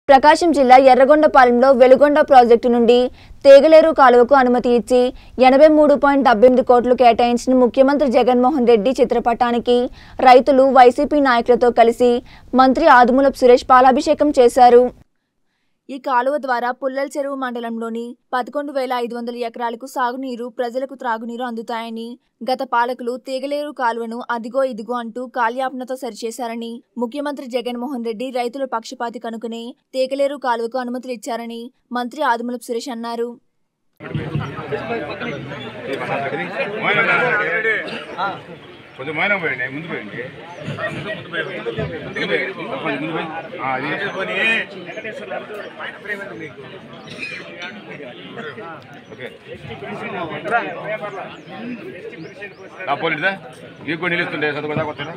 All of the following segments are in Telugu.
ప్రకాశం జిల్లా ఎర్రగొండపాలెంలో వెలుగొండ ప్రాజెక్టు నుండి తేగలేరు కాలువకు అనుమతి ఇచ్చి ఎనభై మూడు పాయింట్ డెబ్బై ఎనిమిది కోట్లు కేటాయించిన ముఖ్యమంత్రి జగన్మోహన్ రెడ్డి చిత్రపటానికి రైతులు వైసీపీ నాయకులతో కలిసి మంత్రి ఆదుమూలపు సురేష్ పాలాభిషేకం చేశారు ఈ కాలువ ద్వారా పుల్లల చెరువు మండలంలోని పదకొండు వేల ఐదు వందల ఎకరాలకు సాగునీరు ప్రజలకు త్రాగునీరు అందుతాయని గత పాలకులు తీగలేరు కాలువను అదిగో ఇదిగో అంటూ కాల్యాపనతో సరిచేశారని ముఖ్యమంత్రి జగన్మోహన్ రెడ్డి రైతుల పక్షపాతి కనుకునే తీగలేరు కాలువకు అనుమతులు ఇచ్చారని మంత్రి ఆదిమూలపు సురేష్ అన్నారు కొంచెం మైనం పోయండి ముందు పోయండి ముందు పోయి. ముందు పోయి. ఆ, అది ఓకే ఆ, పోలీదా మీకు కూడా నిలుస్తుండే చదువుకుందా కొత్తదా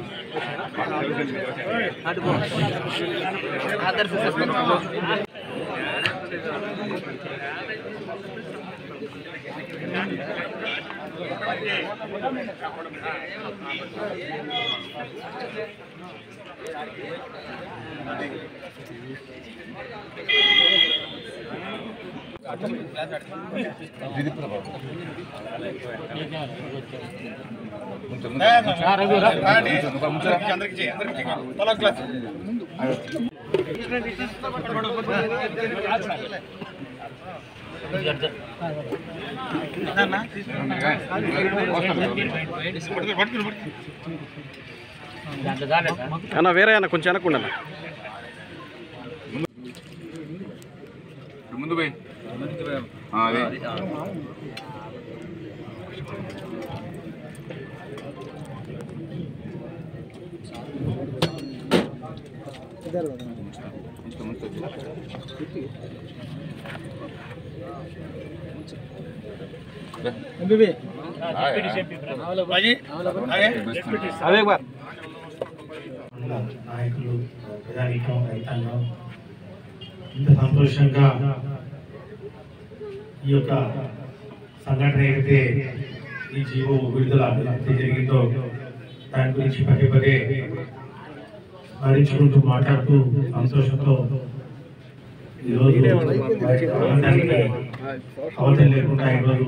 అన్న వేరే అన్న కొంచెం వెనక్కుండా ముందు పోయి ఆ, అదే ముంచు, ముంచు. అదే బార్ నాయకులు ప్రజానీకం రైతాంగం ఇంత సంతోషంగా ఈ యొక్క సంఘటన ఏదైతే ఈ జీవో విడుదల ఏదైతే జరిగిందో దాని గురించి పదే పదే స్మరించుకుంటూ మాట్లాడుతూ సంతోషంతో ఈరోజు వారి ఆనందానికి అవతల లేకుండా ఈరోజు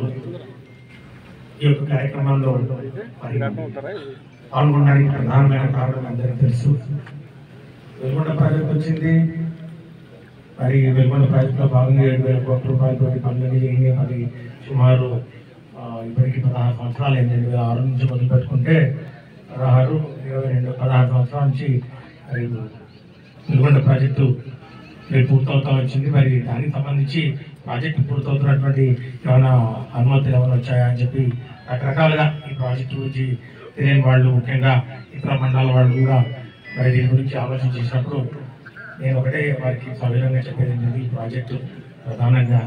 ఈ యొక్క కార్యక్రమంలో మరి పాల్గొనడానికి ప్రధానమైన కారణం అందరికీ తెలుసు వెలుగొండ ప్రాజెక్ట్ వచ్చింది మరి వెలుగొండ ప్రాజెక్టులో భాగంగా ఏడు వేల కోట్ల రూపాయలతో పనులు జరిగి మరి సుమారు ఆ, ఇప్పటికి పదహారు సంవత్సరాలు అయింది రెండు వేల ఆరు నుంచి మొదలు పెట్టుకుంటే పదహారు ఇరవై రెండు పదహారు సంవత్సరాల నుంచి మరి వెలుగొండ ప్రాజెక్టు రేపు పూర్తవుతా వచ్చింది మరి దానికి సంబంధించి ప్రాజెక్టు పూర్తవుతున్నటువంటి ఏమైనా అనుమతులు ఏమైనా వచ్చాయా అని చెప్పి రకరకాలుగా ఈ ప్రాజెక్టు గురించి తెలియని వాళ్ళు ముఖ్యంగా ఇతర మండలాల వాళ్ళు కూడా మరి దీని గురించి ఆలోచన చేసినప్పుడు నేను ఒకటే వారికి సవిరంగా చెప్పేది ఏంటంటే ఈ ప్రాజెక్టు ప్రధానంగా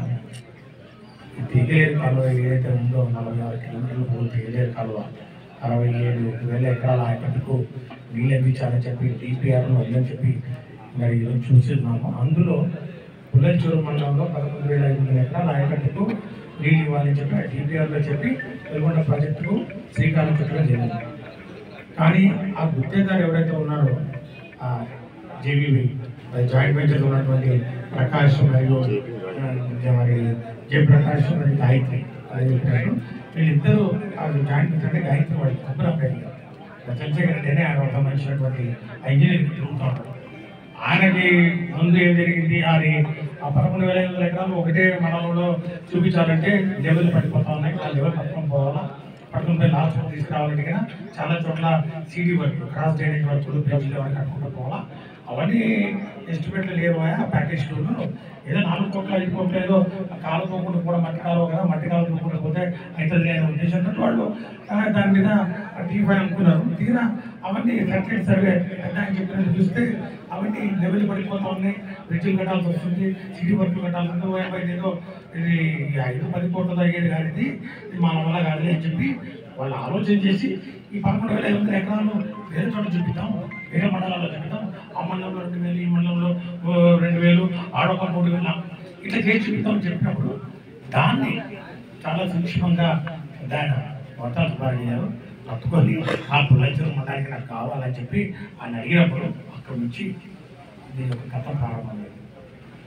ఈ తెగలేరు కాలువ ఏదైతే ఉందో నలభై ఆరు కిలోమీటర్లు పూర్తి తెగలేరు కాలువ అరవై ఏడు వేల ఎకరాల ఆయకట్టుకు నీళ్ళు అందించాలని చెప్పి డిపిఆర్ను వద్దని చెప్పి మరి ఈరోజు చూస్తున్నాము అందులో పుల్లచూరు మండలంలో పదకొండు వేల ఐదు వందల ఎకరాల ఆయకట్టుకు నీళ్ళు ఇవ్వాలని చెప్పి ఆ డిపిఆర్లో చెప్పి వెలుగొండ ప్రాజెక్టుకు శ్రీకారం చుట్టడం జరిగింది కానీ ఆ గుత్తేదారు ఎవరైతే ఉన్నారో ఆ జేవీవి జాయింట్ వెంచర్ ఉన్నటువంటి ప్రకాష్ మరియు ఆ, మరి జయప్రకాష్ మరియు గాయత్రి అది చెప్పినట్టు వీళ్ళిద్దరూ ఆ జాయింట్ వెంచర్ అంటే గాయత్రి వాళ్ళు కొబ్బరి అబ్బాయి చంద్రశేఖర్ రెడ్డి ఆయన ఒక మంచినటువంటి ఇంజనీరింగ్ తిరుగుతాడు ఆయనకి ముందు ఏం జరిగింది అది ఆ పదకొండు వేల ఐదు వందల ఎకరాలు ఒకటే మండలంలో చూపించాలంటే లెవెల్ పడిపోతా ఉన్నాయి ఆ లెవెల్ పట్టుకొని పోవాలా పట్టుకుని పోయి లాస్ట్ తీసుకురావాలంటే కదా చాలా చోట్ల CD work cross drainage work bridge level కట్టుకుంటూ పోవాలా అవన్నీ ఎస్టిమేట్లు లేవు ఆ ప్యాకేజ్ టూలు ఏదో నాలుగు కోట్ల ఐదు కోట్ల ఏదో ఆ కాలు పోకుండా కూడా మట్టి కాలువ కదా మట్టి కాలువ పోకుండా పోతే అవుతుంది అనే ఉద్దేశంతో వాళ్ళు ఆ, దాని మీద టీఫై అనుకున్నారు తీరా అవన్నీ సర్టిఫికేట్ సర్వే అని చెప్పినట్టు చూస్తే అవన్నీ లెవెల్ పడిపోతా ఉన్నాయి బ్రిడ్జిలు కట్టాల్సి వస్తుంది సిటీ వర్క్లు కట్టాల్సి ఉంది ఓఎంఐ ఏదో ఇది ఐదు పది కోట్లతో అయ్యేది కాదు ఇది ఇది మన వల్ల కాదు అని చెప్పి వాళ్ళు ఆలోచన చేసి ఈ పదకొండు వేల ఐదు వందల ఎకరాలు వేరే చోట చూపిద్దాం వేరే మండలాల్లో చూపిద్దాం ఆ మండలంలో రెండు వేలు ఈ మండలంలో ఓ రెండు వేలు ఆడొక మూడు వేల ఇట్లా చేసి చూపిద్దాం అని చెప్పినప్పుడు దాన్ని చాలా సూక్ష్మంగా దాని మొత్తాలు పాడయ్యారు పట్టుకొని ఆ పుల్లచూరు మొత్తానికి నాకు కావాలని చెప్పి ఆయన అడిగినప్పుడు అక్కడి నుంచి దీని ఒక కథ ప్రారంభమైంది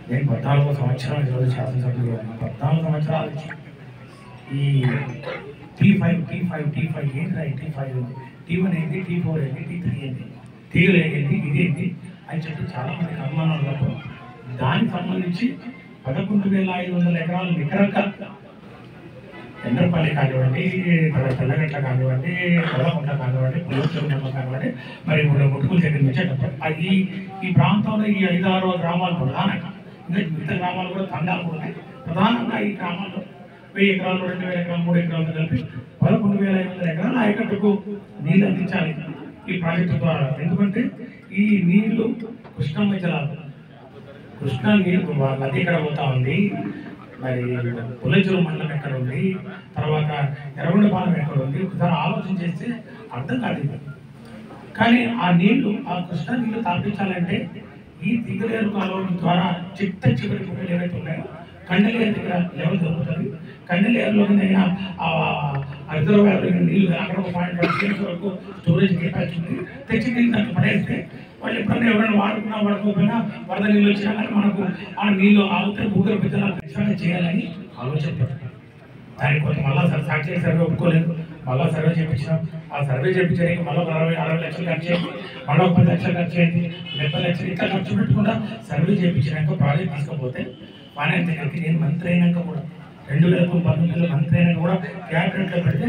నేను పద్నాలుగో సంవత్సరం ఈరోజు శాసనసభ్యులు ఉన్నాను పద్నాలుగు సంవత్సరాల నుంచి ఈ T five T five T five ఏంటి టీ ఫైవ్ టీ వన్ ఏంటి టీ ఫోర్ ఏంటి టీ త్రీ ఏంటి తీగలు ఏంటి ఇది ఏంటి అని చెప్పి చాలా మందికి అనుమానాలు ఉన్నప్పుడు దానికి సంబంధించి పదకొండు వేల ఐదు వందల ఎకరాలు నికరంగా ఎండ్రపల్లి కానివ్వండి తెల్ల తెల్లగట్ల కానివ్వండి కొల్లగుంట కానివ్వండి పుల్లచెరువు కానివ్వండి మరి ఇప్పుడు ముట్టుకుల దగ్గర నుంచి అది ఈ ప్రాంతంలో ఈ ఐదు ఆరు గ్రామాలు ప్రధానంగా ఇంకా మిగతా గ్రామాలు కూడా తండాలు కూడా ఉన్నాయి ప్రధానంగా ఈ గ్రామాల్లో వెయ్యి ఎకరాలు రెండు వేల ఎకరాలు మూడు ఎకరాలతో కలిపి పదకొండు వేల ఐదు వందల ఎకరాల ఆయకట్టుకు నీళ్ళు అందించాలి ఈ ప్రాజెక్టు ద్వారా ఎందుకంటే ఈ నీళ్లు కృష్ణమ్మ జలాలు కృష్ణా నీరు వా- నది ఎక్కడ పోతా ఉంది మరి పుల్లచెరు మండలం ఎక్కడ ఉంది తర్వాత ఎర్రగొండపాలెం ఎక్కడ ఉంది ఒకసారి ఆలోచన చేస్తే అర్థం కాదు ఇది. కానీ ఆ నీళ్లు ఆ కృష్ణా నీళ్లు తాపించాలంటే ఈ దిగులేరు కాలువల ద్వారా చిట్ట చివరి భూములు ఏవైతే ఉన్నాయో కండలేరు దగ్గర లెవెల్ దొరుకుతుంది కండలేరులో అయినా ఆ రిజర్వాయర్ నీళ్లు అక్కడ ఒక పాయింట్ ఫైవ్ కేజీ వరకు స్టోరేజ్ కెపాసిటీ ఉంది తెచ్చి నీళ్ళు దాంట్లో పడేస్తే వాళ్ళు ఎప్పుడైనా ఎవరైనా వాడుకున్నా వాడుకోకపోయినా వరద నీళ్ళు వచ్చినా కానీ మనకు ఆ నీళ్ళు ఆగితే భూగర్భ జలాలు ఖచ్చితంగా చేయాలని ఆలోచన పెట్టారు దానికోసం మళ్ళా సార్ సాక్షి సర్వే ఒప్పుకోలేదు మళ్ళా సర్వే చేయించినాం ఆ సర్వే చేయించడానికి మళ్ళీ ఒక అరవై అరవై లక్షలు ఖర్చు అయింది మళ్ళీ ఒక పది లక్షలు ఖర్చు అయింది డెబ్బై లక్షలు ఇట్లా ఖర్చు పెట్టకుండా సర్వే చేయించినాక ప్రాజెక్ట్ తీసుకపోతే ఫైనాన్స్ దగ్గరికి నేను మంత్రి అయినాక కూడా రెండు వేల పంతొమ్మిదిలో మంత్రి అయినాక కూడా క్యాబినెట్లో పెడితే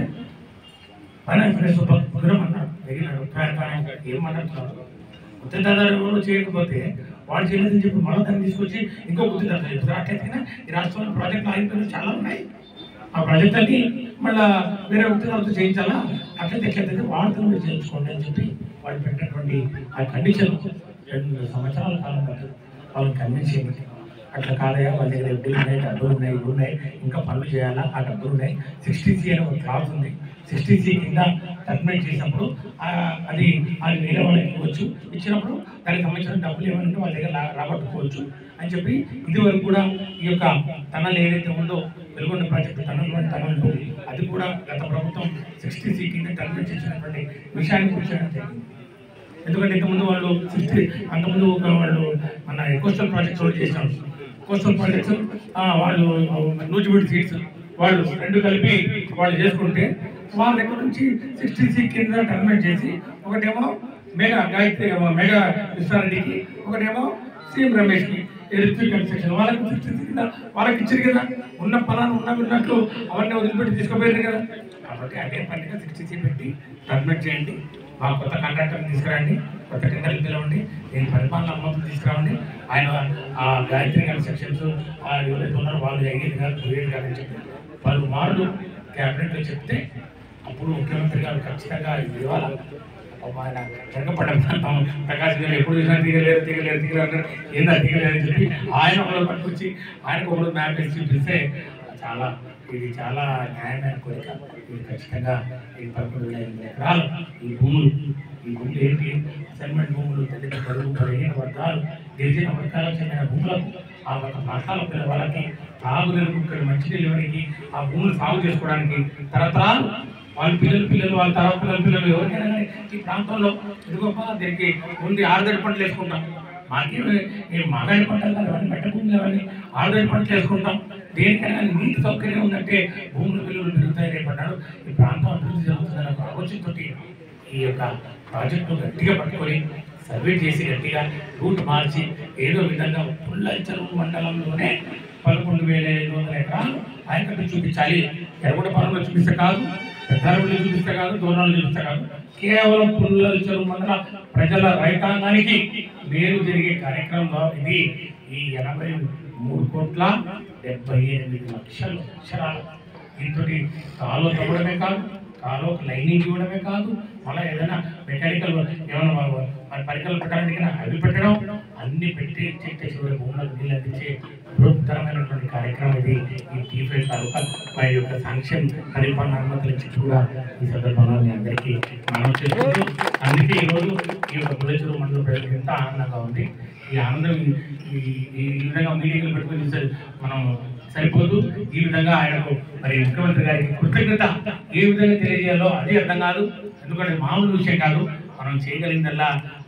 ఫైనాన్స్ మినిస్టర్ గురం అన్నాడు వెళ్ళినాడు ఫైనాన్స్ ఏం మాట్లాడుతున్నారు గుర్తిదారు ఎవరు చేయకపోతే వాడు చేయలేదని చెప్పి మరో దాన్ని తీసుకొచ్చి ఇంకో గుర్తిదారు చెప్తారు అట్లయితే ఈ రాష్ట్రంలో ప్రాజెక్టులు ఆగిపోయిన చాలా ఉన్నాయి ఆ ప్రాజెక్ట్ అన్ని మళ్ళా వేరే గుర్తిదారులతో చేయించాలా అట్లయితే ఎట్లయితే వాడితో మీరు చేయించుకోండి అని చెప్పి వాళ్ళు పెట్టినటువంటి ఆ కండిషన్ రెండు సంవత్సరాల కాలం పట్టింది వాళ్ళని కన్విన్స్ చేయండి అట్లా కాదయ్యా వాళ్ళ దగ్గర వడ్డీలు ఉన్నాయి డబ్బులు ఉన్నాయి ఇవి ఉన్నాయి ఇంకా పనులు చేయాలా ఆ డబ్బులు ఉన్నాయి సిక్స్టీ సి అనే ఒక క్లాస్ ఉంది సిక్స్టీ సి కింద టర్మినేట్ చేసినప్పుడు ఆ, అది అది వేరే వాళ్ళకి ఇవ్వచ్చు ఇచ్చినప్పుడు దానికి సంబంధించిన డబ్బులు ఏమంటే వాళ్ళ దగ్గర లా- రాబట్టుకోవచ్చు అని చెప్పి ఇది వరకు కూడా ఈ యొక్క టనల్ ఏదైతే ఉందో Veligonda project tunnel one tunnel two అది కూడా గత ప్రభుత్వం సిక్స్టీ సి కింద టర్మినేట్ చేసినటువంటి విషయాన్ని కూర్చోడం జరిగింది ఎందుకంటే ఇంతకుముందు వాళ్ళు సిక్స్టీ అంతకుముందు ఒక వాళ్ళు మన కోస్టల్ ప్రాజెక్ట్స్ వాళ్ళు చేసినారు కోస్టల్ ప్రాజెక్ట్స్ వాళ్ళు నూజిబీడ్ సీట్స్ వాళ్ళు రెండు కలిపి వాళ్ళు చేసుకుంటే వాళ్ళ దగ్గర నుంచి సిక్స్టీ సి కింద టర్మినేట్ చేసి ఒకటేమో మెగా గాయత్రి మెగా విశ్వారెడ్డికి ఒకటేమో సీఎం రమేష్కి ఎలక్ట్రిక్ కన్స్ట్రక్షన్ వాళ్ళకి సిక్స్టీ సి కింద వాళ్ళకి ఇచ్చారు కదా ఉన్న పలానా ఉన్న ఉన్నట్లు అవన్నీ వదిలిపెట్టి తీసుకుపోయారు కదా కాబట్టి అదే పనిగా సిక్స్టీ సి పెట్టి టర్మినేట్ చేయండి మా కొత్త కాంట్రాక్టర్ తీసుకురండి కొత్త టెండర్లు పిలవండి నేను పరిపాలన అనుమతులు తీసుకురావండి ఆయన ఆ గాయత్రి కన్స్ట్రక్షన్స్ ఆ ఎవరైతే ఉన్నారో వాళ్ళు అయ్యేది కాదు పోయేది కాదని చెప్పి పలు మార్లు క్యాబినెట్లో చెప్తే అప్పుడు ముఖ్యమంత్రి గారు ఖచ్చితంగా ఇది ఇవ్వాలి పాపం ఆయన వెనకపడ్డ ప్రాంతం ప్రకాశ్ గారు ఎప్పుడు చూసినా దిగలేరు దిగలేరు దిగలేరు అంటారు ఏందా దిగలేరు అని చెప్పి ఆయన ఒకరు పట్టుకొచ్చి ఆయనకు ఒకరు మ్యాప్ వేసి చూపిస్తే చాలా ఇది చాలా న్యాయమైన కోరిక ఇది ఖచ్చితంగా ఈ పదకొండు వేల ఎనిమిది ఎకరాలు ఈ భూములు ఈ భూములు ఏంటి అసైన్మెంట్ భూములు దళిత బడుగు బలహీన వర్గాలు గిరిజన వర్గాలకు చెందిన భూములకు ఆ ఒక ప్రాంతాల పిల్లల వాళ్ళకి తాగునీరు ఇక్కడ మంచినీళ్ళు ఇవ్వడానికి ఆ భూములు సాగు చేసుకోవడానికి తరతరాలు వాళ్ళ పిల్లలు పిల్లలు వాళ్ళ తర పిల్లల పిల్లలు ఎవరికైనా కానీ ఈ ప్రాంతంలో ఇదిగోపా దీనికి ఉంది ఆరుదడి పంటలు వేసుకుంటాం మాకే మేము మాగాడి పంటలు కాదు అవన్నీ మెట్ట భూములు అవన్నీ ఆరుదడి పంటలు వేసుకుంటాం దేనికైనా కానీ నీటి సౌకర్యం ఉందంటే భూముల విలువలు పెరుగుతాయి రేపన్నాడు ఈ ప్రాంతం అభివృద్ధి జరుగుతుందని ఒక ఆలోచనతోటి ఈ యొక్క ప్రాజెక్టు గట్టిగా పట్టుకొని సర్వే చేసి గట్టిగా రూట్ మార్చి ఏదో విధంగా పుల్ల చెరువు మండలంలోనే పదకొండు వేల ఐదు వందల ఎకరాలు ఆయకట్టు చూపించాలి ఎర్రగొండ పొలంలో చూపిస్తే కాదు పెద్దారెడ్డిలో చూపిస్తే కాదు దూరంలో చూపిస్తే కాదు కేవలం పుల్ల చెరువు మండల ప్రజల రైతాంగానికి మేలు జరిగే కార్యక్రమంలో ఇది ఈ ఎనభై మూడు కోట్ల డెబ్బై ఎనిమిది లక్షల అక్షరాలు ఇంతటి కాలువ తవ్వడమే కాదు కాలువకు లైనింగ్ ఇవ్వడమే కాదు మళ్ళీ ఏదైనా మెకానికల్ ఏమైనా మరి పరికరాలు పెట్టడానికి అవి పెట్టడం అన్ని పెట్టి చెట్టు చివరి భూములకు నీళ్ళు అందించే బృహత్తరమైనటువంటి కార్యక్రమం ఇది ఈ టీఫై తాలూకా వారి యొక్క సంక్షేమ పరిపాలన అనుమతులు ఇచ్చి కూడా ఈ సందర్భంలో మీ అందరికీ మనం చేస్తుంది అందుకే ఈరోజు ఈ యొక్క పులేశ్వరం మండల ప్రజలకు ఎంత ఆనందంగా ఉంది ఈ ఆనందం ఈ- ఈ ఈ విధంగా మీటింగ్లు పెట్టుకుని చూస్తే మనం సరిపోదు ఈ విధంగా ఆయనకు మరి ముఖ్యమంత్రి గారికి కృతజ్ఞత ఏ విధంగా తెలియజేయాలో అది అర్థం కాదు ఎందుకంటే మామూలు విషయం కాదు మనం చేయగలిగిందల్లా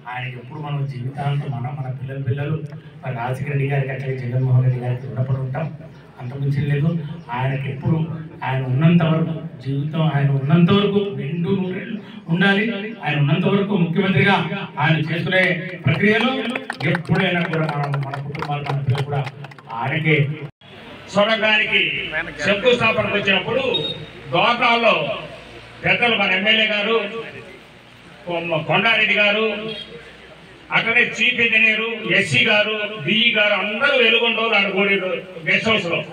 ఆయనకి ఎప్పుడు మనం జీవితాంతం మనం మన పిల్లల పిల్లలు మరి రాజశేఖర రెడ్డి గారికి అట్లాగే జగన్మోహన్ రెడ్డి గారికి రుణపడి ఉంటాం అంతకుమించి లేదు ఆయనకి ఎప్పుడు ఆయన ఉన్నంత వరకు జీవితం ఆయన ఉన్నంత వరకు నిండు నూరేళ్ళు ఉండాలి ఆయన ఉన్నంత వరకు ముఖ్యమంత్రిగా ఆయన చేసుకునే ప్రక్రియలో ఎప్పుడైనా కూడా మనం మన కుటుంబాలు మన పిల్లలు కూడా ఆయనకే సొరంగానికి శంకుస్థాపనకు వచ్చినప్పుడు గోకాల్లో పెద్దలు మన ఎమ్మెల్యే గారు కొమ్మ- కొండారెడ్డి గారు అక్కడే chief engineer SE garu DE garu అందరూ వెలుగొండోలు అనుకోడి గెస్ట్ హౌస్ లో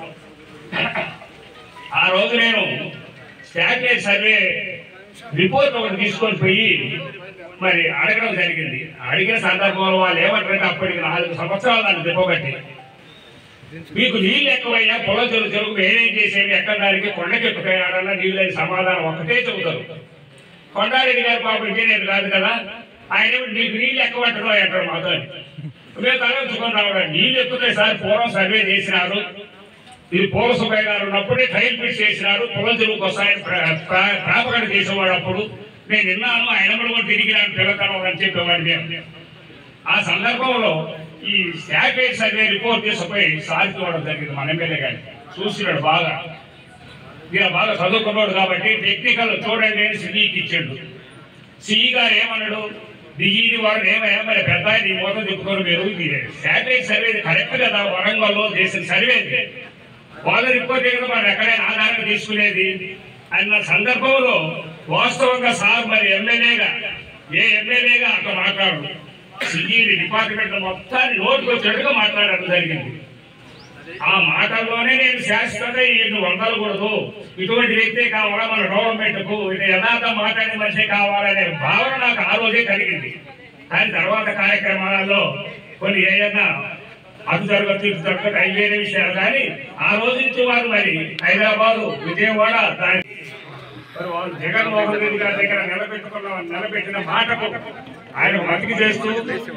ఆ రోజు నేను శాటిలైట్ సర్వే రిపోర్ట్ ఒకటి తీసుకొని పోయి మరి అడగడం జరిగింది అడిగిన సందర్భంలో వాళ్ళు ఏమంటారంటే అప్పటికి నాలుగు సంవత్సరాలు నన్ను తిప్పబట్టి మీకు నీళ్ళు ఎక్కువైనా పొలం చెరువు చెరువు ఏమేం చేసేవి ఎక్కడానికి కొండకి ఎక్కుతాయాడన్న నీళ్ళు అని సమాధానం ఒకటే చెబుతారు కొండారెడ్డి గారు పాప ఇంజనీర్ కాదు కదా ఆయన ఏమో నీకు నీళ్ళు ఎక్కువ అంటున్నావు అంటారు మాతో అని. మేము తలంచుకొని రావడం నీళ్ళు ఎక్కుతాయి సార్ పూర్వం సర్వే చేసినారు ఇది పూర్వ సుబ్బయ్య గారు ఉన్నప్పుడే ట్రైల్ పిట్ చేసినారు పొలం చెరువుకు వస్తాయని ప్రాపగడ చేసేవాడు అప్పుడు నేను విన్నాను ఆయన కూడా తిరిగి నాకు పిల్లతనం అని చెప్పేవాడు మేము ఆ సందర్భంలో ఈ శాటిలైట్ సర్వే రిపోర్ట్ తీసుకుపోయి సార్కి ఇవ్వడం జరిగింది మన ఎమ్మెల్యే గారి చూసినాడు బాగా ఈయన బాగా చదువుకున్నాడు కాబట్టి టెక్నికల్ చూడండి అని సిఈకి ఇచ్చాడు సిఈ గారు ఏమన్నాడు దిగిది వాడు ఏమయ్యా మరి పెద్ద ఆయన ఈ మొత్తం చెప్పుకోరు మీరు ఇది శాటిలైట్ సర్వే కరెక్ట్ కదా వరంగల్లో చేసిన సర్వే ఇది. వాళ్ళ రిపోర్ట్ కదా మరి ఎక్కడైనా ఆధారంగా తీసుకునేది అన్న సందర్భంలో వాస్తవంగా సార్ మరి ఎమ్మెల్యేగా ఏ ఎమ్మెల్యేగా అట్లా మాట్లాడు సిఈ డిపార్ట్మెంట్ మొత్తాన్ని నోటుకు వచ్చేట్టుగా మాట్లాడడం జరిగింది ఆ మాటల్లోనే నేను శాశ్వతంగా ఈయన వందలకూడదు ఇటువంటి వ్యక్తే కావాలా మన గవర్నమెంట్ కు ఇది యథార్థ మాట్లాడే మనిషి కావాలనే భావన నాకు ఆ రోజే కలిగింది కానీ తర్వాత కార్యక్రమాలలో కొన్ని ఏదైనా అటు జరగచ్చు ఇటు జరగచ్చు అవి వేరే విషయాలు కానీ ఆ రోజు నుంచి వారు మరి హైదరాబాదు విజయవాడ దాని మరి వాళ్ళు జగన్మోహన్ రెడ్డి గారి దగ్గర నిలబెట్టుకున్న నిలబెట్టిన మాటకు ఆయన బతికి చేస్తూ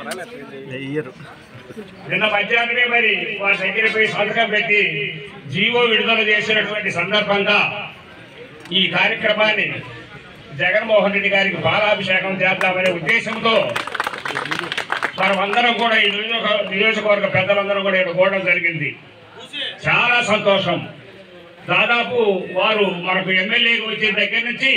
నిన్న మధ్యాహ్నమే మరి వారి దగ్గర పోయి సంతకం పెట్టి జీవో విడుదల చేసినటువంటి సందర్భంగా ఈ కార్యక్రమాన్ని జగన్మోహన్ రెడ్డి గారికి బాలాభిషేకం చేద్దామనే ఉద్దేశంతో మనమందరం కూడా ఈ నియోజక నియోజకవర్గ పెద్దలందరం కూడా ఇక్కడ కూడడం జరిగింది చాలా సంతోషం దాదాపు వారు మనకు ఎమ్మెల్యేకి వచ్చిన దగ్గర నుంచి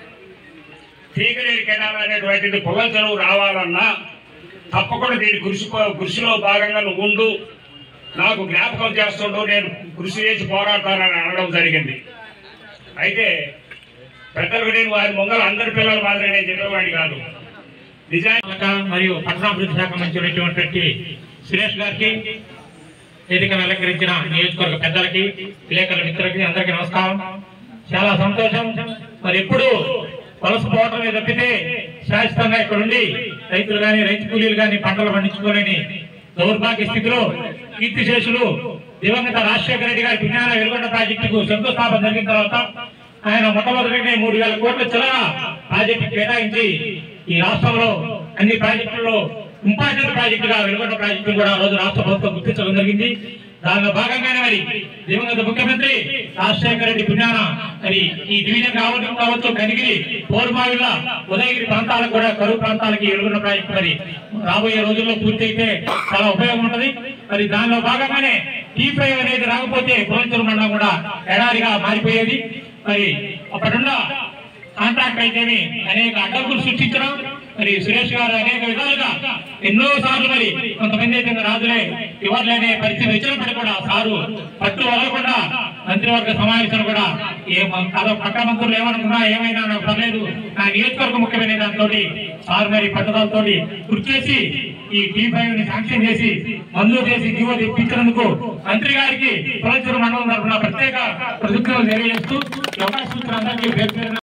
తీగలేరు కెనాల్ అనేటువంటిది పొలం చెరువు రావాలన్నా తప్పకుండా దీని కృషి కృషిలో భాగంగా నువ్వు ఉండు నాకు జ్ఞాపకం చేస్తుండు నేను కృషి చేసి పోరాడతానని అనడం జరిగింది అయితే పెద్దలకు నేను వారి ముంగల అందరి పిల్లల మాదిరి నేను చెప్పేవాడిని కాదు నిజానికి శాఖ మరియు పట్టణాభివృద్ధి శాఖ మంత్రులైనటువంటి సురేష్ గారికి వేదికను అలంకరించిన నియోజకవర్గ పెద్దలకి విలేకరుల మిత్రులకి అందరికీ నమస్కారం చాలా సంతోషం మరి ఎప్పుడు వలస పోవటమే తప్పితే శాశ్వతంగా ఇక్కడ ఉండి రైతులు గాని రైతు కూలీలు గాని పంటలు పండించుకోలేని దౌర్భాగ్య స్థితిలో కీర్తిశేషులు దివంగత రాజశేఖర రెడ్డి గారి విజ్ఞాన వెలుగొండ ప్రాజెక్టుకు శంకుస్థాపన జరిగిన తర్వాత ఆయన మొట్టమొదటి మూడు వేల కోట్ల చిల్లర ప్రాజెక్టు కేటాయించి ఈ రాష్ట్రంలో అన్ని ప్రాజెక్టుల్లో ఇంపార్టెంట్ ప్రాజెక్టుగా వెలుగొండ ప్రాజెక్టు కూడా ఆ రోజు రాష్ట్ర ప్రభుత్వం గుర్తించడం జరిగింది దానిలో భాగంగానే మరి దివంగత ముఖ్యమంత్రి రాజశేఖర రెడ్డి పుణ్యాన మరి ఈ డివిజన్ కావడం కావచ్చు కనిగిరి పోరుమావిల ఉదయగిరి ప్రాంతాలకు కూడా కరువు ప్రాంతాలకి వెలుగొండ ప్రాజెక్టు మరి రాబోయే రోజుల్లో పూర్తి అయితే చాలా ఉపయోగం ఉంటది మరి దానిలో భాగంగానే టీ ఫైవ్ అనేది రాకపోతే పురంచూరు మండలం కూడా ఎడారిగా మారిపోయేది మరి అప్పటిన్న కాంట్రాక్ట్ అయితేనే అనేక అడ్డంకులు సృష్టించడం మరి సురేష్ గారు అనేక విధాలుగా ఎన్నో సార్లు మరి కొంతమంది అయితే రాజులే ఇవ్వలేనే పరిస్థితి వచ్చినప్పటికీ కూడా సారు పట్టు వదలకుండా మంత్రివర్గ సమావేశం కూడా ఏ అదో పక్క మంత్రులు ఏమనుకున్నా ఏమైనా నాకు పర్లేదు నా నియోజకవర్గం ముఖ్యమైన దాంతో సార్ మరి పట్టుదలతో కృషి చేసి ఈ టీ ఫైవ్ ని శాంక్షన్ చేసి మంజూరు చేసి జీవో తెప్పించినందుకు మంత్రి గారికి పురంచూరు మండలం తరఫున ప్రత్యేక కృతజ్ఞతలు తెలియజేస్తూ ఈ అవకాశం ఇచ్చిన అందరికీ పేరు పేరున